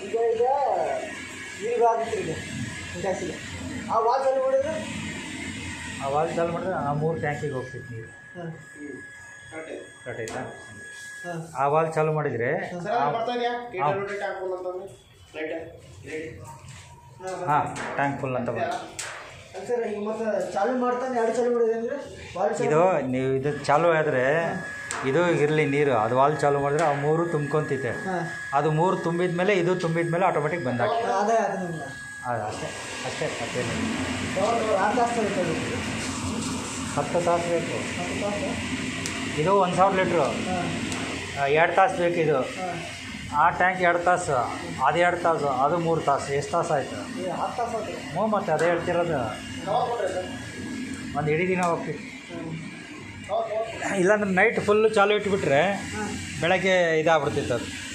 ಈಗ ಈಗ ನೀರು ಆಗುತ್ತೆ ಈಗ ಗ್ಯಾಸಿಗೆ ಆ ವಾಲ್ ಚಾಲು ಮಾಡಿದ್ರೆ ಆ ವಾಲ್ ಚಾಲು ಮಾಡಿದ್ರೆ ಆ ಮೂರು ಟ್ಯಾಂಕಿಗೆ ಹೋಗ್ತೈತೆ ನೀರು ಹಾಂ ಕರೆಕ್ಟ್ ಆಯ್ತಾ ಹಾಂ ಆ ವಾಲ್ ಚಾಲು ಮಾಡಿದರೆ ಹಾಂ ಟ್ಯಾಂಕ್ ಫುಲ್ ಅಂತ ಬರುತ್ತೆ ಸರ್ ಈಗ ಮತ್ತೆ ಚಾಲು ಮಾಡ್ತಾನೆ ಎರಡು ಚಾಲು ಮಾಡಿದೆ ಅಂದರೆ ವಾಲ್ ಚಾಲು ಇದು ನೀವು ಇದು ಚಾಲು ಆದರೆ ಇದು ಇರಲಿ ನೀರು ಅದು ವಾಲ್ ಚಾಲು ಮಾಡಿದ್ರೆ ಆ ಮೂರು ತುಂಬ್ಕೊಂತೈತೆ ಹಾಂ ಅದು ಮೂರು ತುಂಬಿದ ಮೇಲೆ ಇದು ತುಂಬಿದ ಮೇಲೆ ಆಟೋಮೆಟಿಕ್ ಬಂದಾಗ ಅದೇ ಅದು ನಿಮ್ಗೆ ಅದು ಅಷ್ಟೇ ಅಷ್ಟೇ ಮತ್ತೇನು ಆರು ತಾಸು ಬೇಕಾಗುತ್ತೆ ಹತ್ತು ತಾಸು ಬೇಕು ಹತ್ತು ತಾಸು ಇದು ಒಂದು ಸಾವಿರ ಲೀಟ್ರು ಹಾಂ ಎರಡು ತಾಸು ಬೇಕು ಇದು ಹಾಂ ಆ ಟ್ಯಾಂಕ್ ಎರಡು ತಾಸು ಅದು ಎರಡು ತಾಸು ಅದು ಮೂರು ತಾಸು ಎಷ್ಟು ತಾಸು ಆಯಿತು ಈ ಹತ್ತು ತಾಸು ಆಯ್ತು ಹ್ಞೂ ಮತ್ತೆ ಅದೇ ಹೇಳ್ತಿರೋದು ಯಾವಾಗ ಕೊಟ್ರಿ ಸರ್ ಒಂದು ಇಡೀ ದಿನ ಹೋಗ್ತೀವಿ ಹ್ಞೂ ಇಲ್ಲಾಂದ್ರೆ ನೈಟ್ ಫುಲ್ಲು ಚಾಲು ಇಟ್ಬಿಟ್ರೆ ಹಾಂ ಬೆಳಗ್ಗೆ ಇದಾಗ್ಬಿಡ್ತಿತ್ತು ಅದು